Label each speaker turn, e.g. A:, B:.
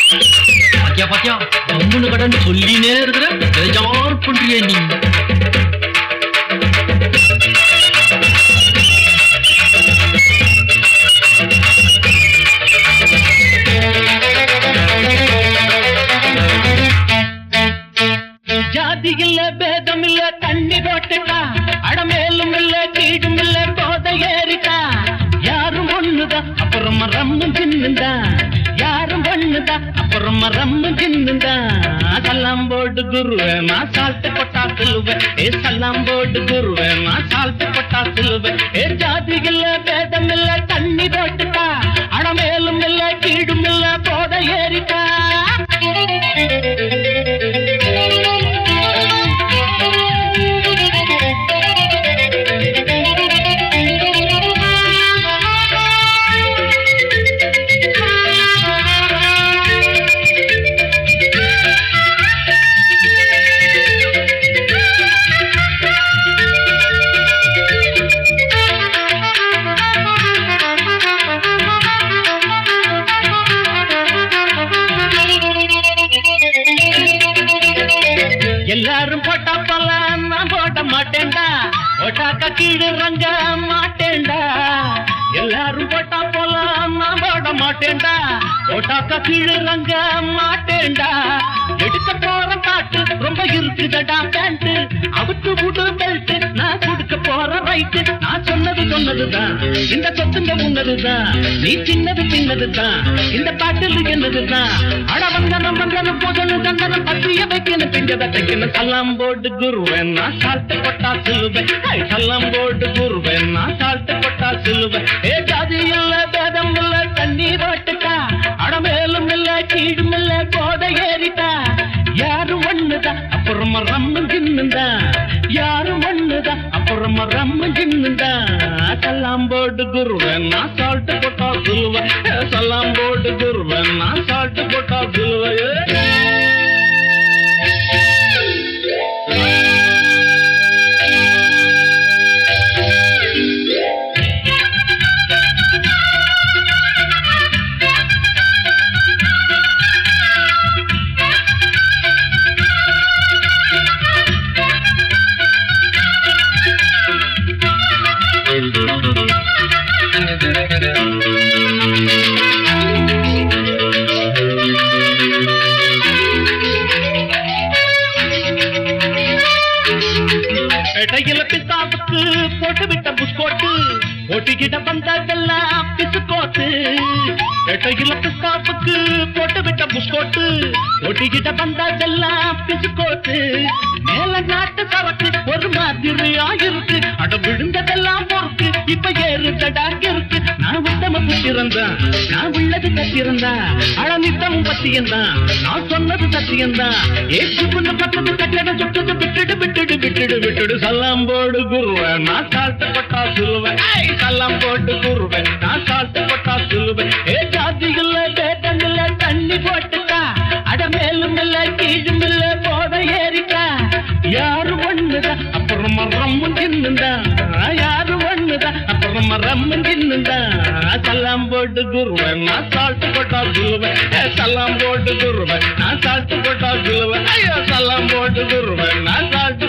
A: பாத்தியா பாத்தியா கம்முன்னு கடன்னு சொல்லினே இருக்கிற பேஜார் பண்றியே நீ
B: ஜாதி இல்ல பேதம் இல்ல தண்ணி போட்டுட்டா அடமேலும் இல்ல கீடும் இல்ல போத ஏறிட்டா யாரும் ஒண்ணுதான் அப்புறம் ரம்மும் சின்னுந்தா யாரும் ஒண்ணுதா அப்புறம் ரம்மும் சின்னுந்தா சல்லாம் போட்டு குருவே நான் சால்ட்டு கொட்டா சொல்லுவேன் ஏ சல்லாம் போட்டு குருவே நான் சால்ட்டு கொட்டா சொல்லுவேன் ஏ ஜாதி இல்ல பேதம் இல்ல தண்ணி போட்டுட்டா அடமேலும் இல்ல கீடும் இல்ல போத ஏறிட்டா எல்லாரும் போட்டா போல நான் போட மாட்டேன்டா போட்டாக்க கீழே ரங்க மாட்டேன்டா எல்லாரும் போட்டா போல நான் போட மாட்டேன்டா போட்டாக்க கீழே ரங்க மாட்டேன்டா எடுக்க போற பாட்டு ரொம்ப இருக்குதடா பேண்ட் அவுத்து விடு பெல்ட் நான் கொடுக்க போற ரைட்டு நான் சொன்னது சொன்னதுதான் இந்த சொத்துங்க உன்னதுதான் நீ சின்னது சின்னதுதான் இந்த பாட்டில் என்னதுதான் அட வந்தனம் வந்தனம் போதணும் தந்தனம் பத்திய வைக்கணும் பிஞ்சத தைக்கணும் சல்லாம் போட்டு குருவேன் நான் சால்ட்டு கொட்டா சொல்லுவேன் ஐ, சல்லாம் போட்டு குருவேன் நான் சால்ட்டு கொட்டா சொல்லுவேன் ஏ ஜாதி இல்ல பேதம் இல்ல தண்ணி போட்டுட்டா அடமேலும் இல்ல கீடும் இல்ல போத ஏறிட்டா யாரும் ஒண்ணுதான் அப்புறமா ரம்மு தின்னுந்தா யாரும் ஒண்ணுதான் அப்புறமா ரம்மு தின்னுந்தா சல்லாம் போட்டு குருவேன் நான் சால்ட்டு கொட்டா சொல்லுவேன் ஏ, சல்லாம் போட்டு குருவேன் நான் சால்ட்டு கொட்டா சொல்லுவேன் ஏ. இடையில பிசாவுக்கு போட்டு விட்ட புஷ்கோட்டு போட்டிக்கிட்ட வந்ததெல்லாம் பிசுக்கோட்டு இடையில பிசாவுக்கு போட்டு விட்ட புஷ்கோட்டு போட்டிக்கிட்ட வந்ததெல்லாம் பிசுக்கோட்டு மேல நாட்டு சரக்கு ஒரு மாதிரியா இருக்கு அட விழுந்ததெல்லாம் பொறுக்கு இப்ப ஏறுதடா இருக்கு நான் உத்தம புத்திரந்தான் நான் உள்ளது கத்திரந்தான் அழ நித்தமும் பத்தியந்தான் நான் சொன்னது சத்தியந்தான் ஏற்று பொண்ணு பத்தது கட்டடம் சுட்டது விட்டுடு விட்டுடு விட்டுடு விட்டுடு சல்லாம் போடு குருவேன் நான் சால்ட்டு கொட்டா சொல்லுவேன் ஏய், சல்லாம் போட்டு குருவேன் நான் சால்ட்டு கொட்டா சொல்லுவேன் ஏ ஜாதி இல்ல பேட்டம் இல்ல தண்ணி போட்டுட்டா அட மேலும் இல்ல கீழும் இல்ல போத ஏறிட்டா யாரு ஒண்ணுதான் அப்புறமா ரம்மு தின்னுந்தா யாரு ஒண்ணுதான் அப்புறமா ரம்மு தின்னுந்தா சல்லாம் போட்டு குருவேன் நான் சால்ட்டு கொட்டா சொல்லுவேன் ஏ, சல்லாம் போட்டு குருவேன் நான் சால்ட்டு கொட்டா சொல்லுவேன் ஐயோ சல்லாம் போட்டு குருவேன் நான் சால்ட்டு